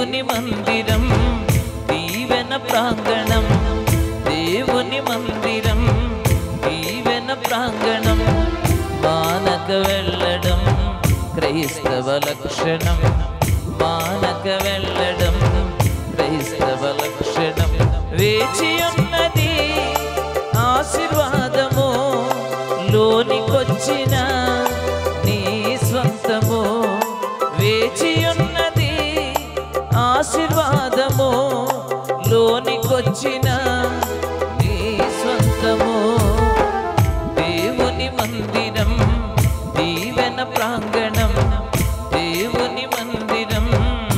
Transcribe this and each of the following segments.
దేవుని మందిరం దీవెన ప్రాంగణం దేవుని మందిరం దీవెన ప్రాంగణం మానక వెళ్ళడం క్రైస్తవ లక్షణం మానక వెళ్ళడం క్రైస్తవ లక్షణం వేచి ఉన్నది ఆశీర్వాదము లోనికొచ్చిన నీ స్వంతము వేచి ఉన్నది ఆశీర్వాదము లోనికొచ్చిన నీ స్వంతము దేవుని మందిరం దీవెన ప్రాంగణం దేవుని మందిరం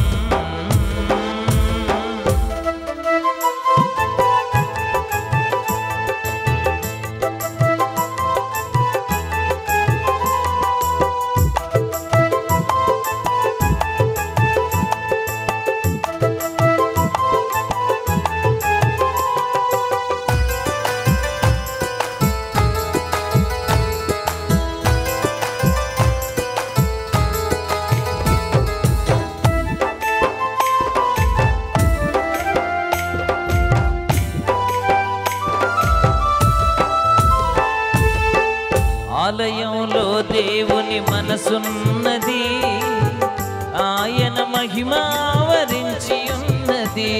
ఆలయంలో దేవుని మనసున్నది ఆయన మహిమ ఆవరించి ఉన్నది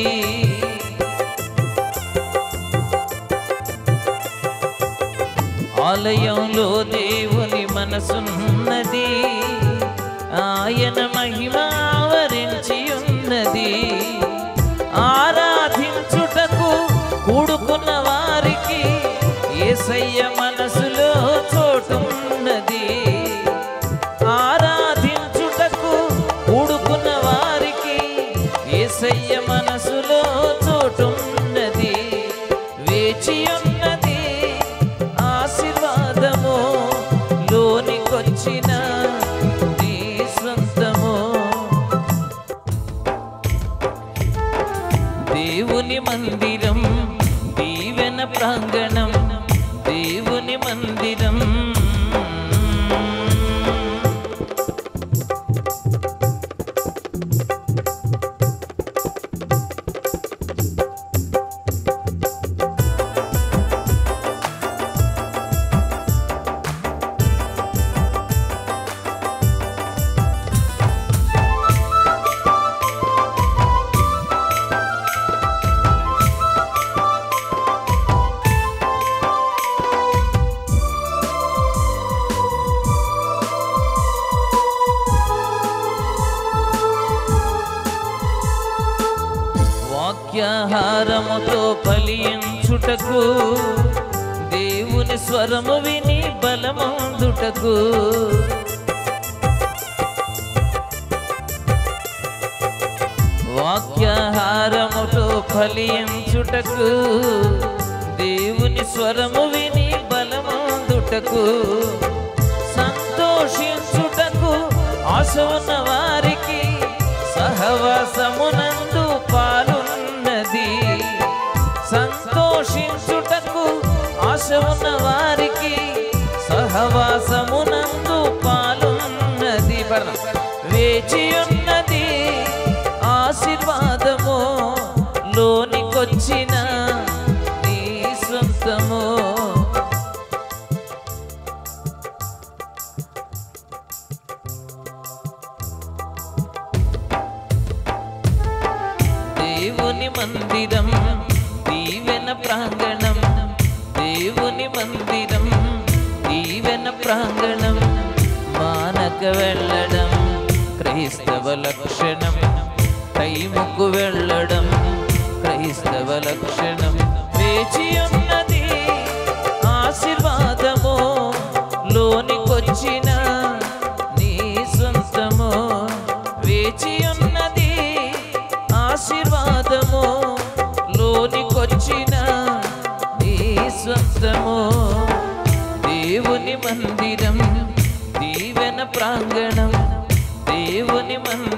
ఆలయంలో దేవుని మనసున్నది ఆయన మహిమ ఆవరించి ఉన్నది ఆరాధించుటకు కూడుకున్న వారికి ఏసయ్య మనసులో చోటున్నది ఆరాధించుటకు కూడుకున్న వారికి ఏసయ్య మనసులో చోటున్నది వేచి ఉన్నది ఆశీర్వాదము లోనికొచ్చిన నీ స్వంతము దేవుని మందిరం దీవెన ప్రాంగణం దేవుని మందిరం వాక్యాహారముతో ఫలించుటకు దేవుని స్వరము విని బలమందుటకు వాక్యాహారముతో ఫలించుటకు దేవుని స్వరము విని బలమందుటకు సంతోషించుటకు ఆశ ఉన్న వారికి సహవాసమునందు పాలున్నది సంతోషించుటకు ఆశ ఉన్న వారికి సహవాసమునందు పాలున్నది పడదాం. వేచి ఉన్నది ఆశీర్వాదము లోనికొచ్చిన నీ సొంతము దేవుని మందిరం దీవెన ప్రాంగణం దేవుని మందిరం దీవెన ప్రాంగణం మానక వెళ్ళడం క్రైస్తవ లక్షణం టైముకు వెళ్ళడం క్రైస్తవ లక్షణం వేచి ఉన్నది ఆశీర్వాదము లోనికొచ్చిన నీ సొంతము వేచి ఉన్నది ఆశీర్వాదము లోనికొచ్చిన నీ స్వంతము దేవుని మందిరం దీవెన ప్రాంగణం దేవుని మందిరం